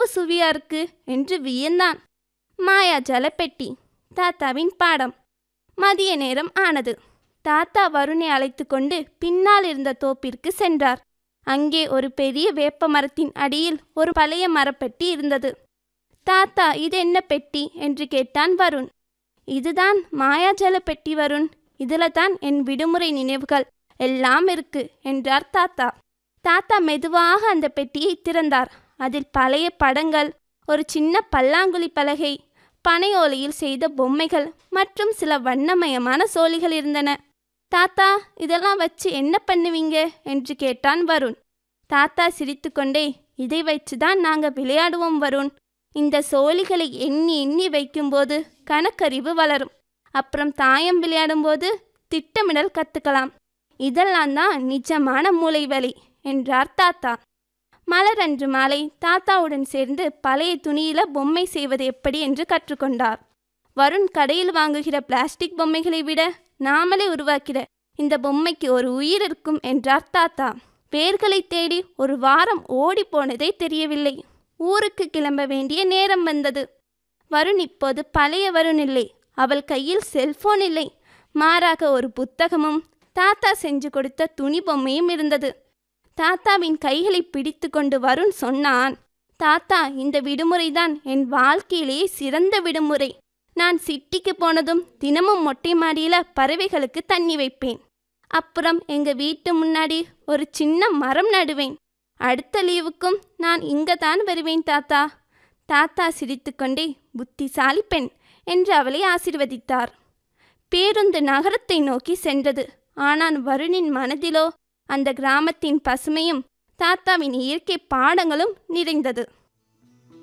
சுவியா இருக்கு என்று வியந்தான் மாயா ஜலப்பெட்டி தாத்தாவின் பாடம் மதிய நேரம் ஆனது தாத்தா வருணை அழைத்து கொண்டு பின்னால் இருந்த தோப்பிற்கு சென்றார் அங்கே ஒரு பெரிய வேப்ப மரத்தின் அடியில் ஒரு பழைய மரப்பெட்டி இருந்தது தாத்தா இது என்ன பெட்டி என்று கேட்டான் வருண் இதுதான் மாயாஜல பெட்டி வருண் இதுல தான் என் விடுமுறை நினைவுகள் எல்லாம் இருக்கு என்றார் தாத்தா தாத்தா மெதுவாக அந்த பெட்டியை திறந்தார் அதில் பழைய படங்கள் ஒரு சின்ன பல்லாங்குழி பலகை பனையோலையில் செய்த பொம்மைகள் மற்றும் சில வண்ணமயமான சோழிகள் இருந்தன தாத்தா இதெல்லாம் வச்சு என்ன பண்ணுவீங்க என்று கேட்டான் வருண் தாத்தா சிரித்துக்கொண்டே இதை வச்சுதான் நாங்க விளையாடுவோம் வருண் இந்த சோழிகளை எண்ணி எண்ணி வைக்கும்போது கணக்கறிவு வளரும் அப்புறம் தாயம் விளையாடும்போது திட்டமிடல் கத்துக்கலாம் இதெல்லாம் தான் நிஜமான மூளை வலி என்றார் தாத்தா மலர் அன்று மாலை தாத்தாவுடன் சேர்ந்து பழைய துணியில பொம்மை செய்வது எப்படி என்று கற்றுக்கொண்டார் வருண் கடையில் வாங்குகிற பிளாஸ்டிக் பொம்மைகளை விட நாமளே உருவாக்கிற இந்த பொம்மைக்கு ஒரு உயிர் இருக்கும் என்றார் தாத்தா வேர்களை தேடி ஒரு வாரம் ஓடி போனதே தெரியவில்லை ஊருக்கு கிளம்ப வேண்டிய நேரம் வந்தது வருண் இப்போது பழைய வருண் இல்லை அவள் கையில் செல்போன் இல்லை மாறாக ஒரு புத்தகமும் தாத்தா செஞ்சு கொடுத்த துணி பொம்மையும் இருந்தது தாத்தாவின் கைகளை பிடித்து கொண்டு வருண் சொன்னான் தாத்தா இந்த விடுமுறைதான் என் வாழ்க்கையிலேயே சிறந்த விடுமுறை நான் சிட்டிக்கு போனதும் தினமும் மொட்டை மாடியில பறவைகளுக்கு தண்ணி வைப்பேன் அப்புறம் எங்க வீட்டு முன்னாடி ஒரு சின்ன மரம் நடுவேன் அடுத்த லீவுக்கும் நான் இங்க தான் வருவேன் தாத்தா தாத்தா சிரித்துக்கொண்டே புத்திசாலி பெண் என்று அவளை ஆசிர்வதித்தார் பேருந்து நகரத்தை நோக்கி சென்றது ஆனால் வருணின் மனதிலோ அந்த கிராமத்தின் பசுமையும் தாத்தாவின் இயற்கை பாடங்களும் நிறைந்தது